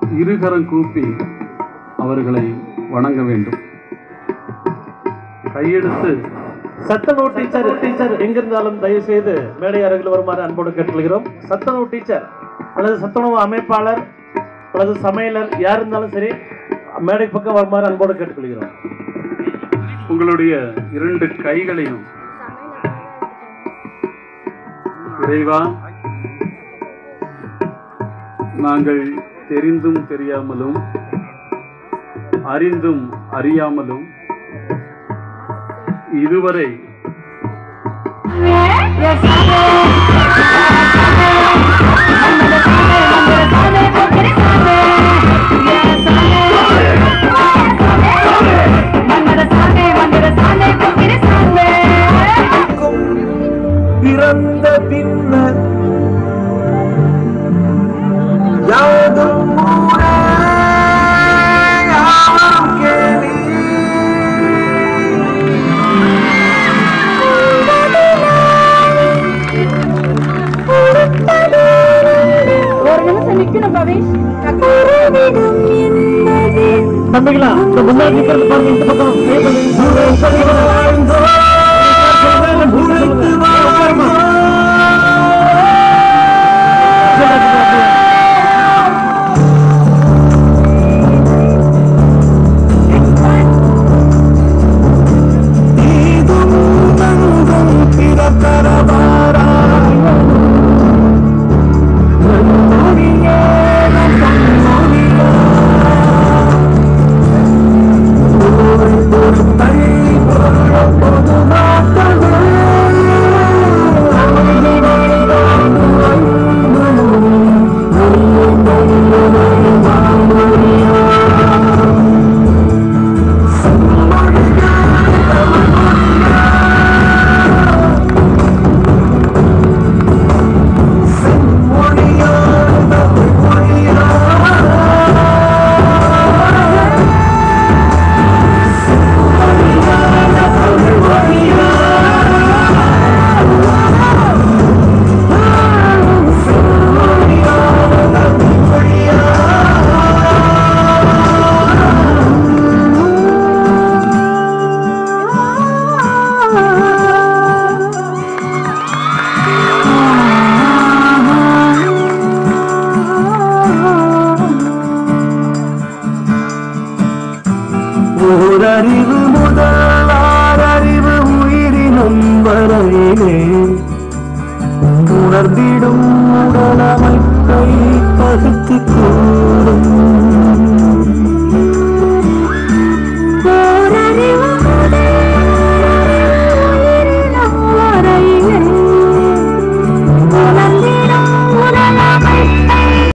இருகரம் கூப்பி அவர்களை வணங்க வேண்டும் கையெடுத்து சத்தனூர் டீச்சர் டீச்சர் எங்கிருந்தாலும் தயவு செய்து மேடை அருகில் வருமாறு அன்போடு கேட்டுக்கொள்கிறோம் சத்தனூர் டீச்சர் அல்லது சத்துணவு அமைப்பாளர் அல்லது சமையலர் யார் இருந்தாலும் சரி மேடை பக்கம் வருமாறு அன்போடு கேட்டுக்கொள்கிறோம் உங்களுடைய இரண்டு கைகளையும் இறைவா நாங்கள் தெரிந்தும் தெரியாமலும் அறிந்தும் அறியாமலும் இதுவரை பிறந்த பின்னர் யாதும் ஊரே, யாவரும் கேளீர். ஒரு நிமிஷம் நிக்கணும் பவேஷ் தம்பிங்களா இந்த முன்னாடி நிக்கிறது பாருங்க இந்த பக்கம் கை பண்ணுங்க. உழைத்து வாழ்ந்தோம். தீதும் நங்கும் பிறக்கரவாராய். நன்மொழியே நம் பொன்மொழியே. ஒரு பொறுப்பை பொருளப்பொது நாட்டவே. ஓரறிவு முதல் ஆறறிவு உயிரினும் வரையிலே உணர்ந்திடும் உடலமைப்பை பகுத்து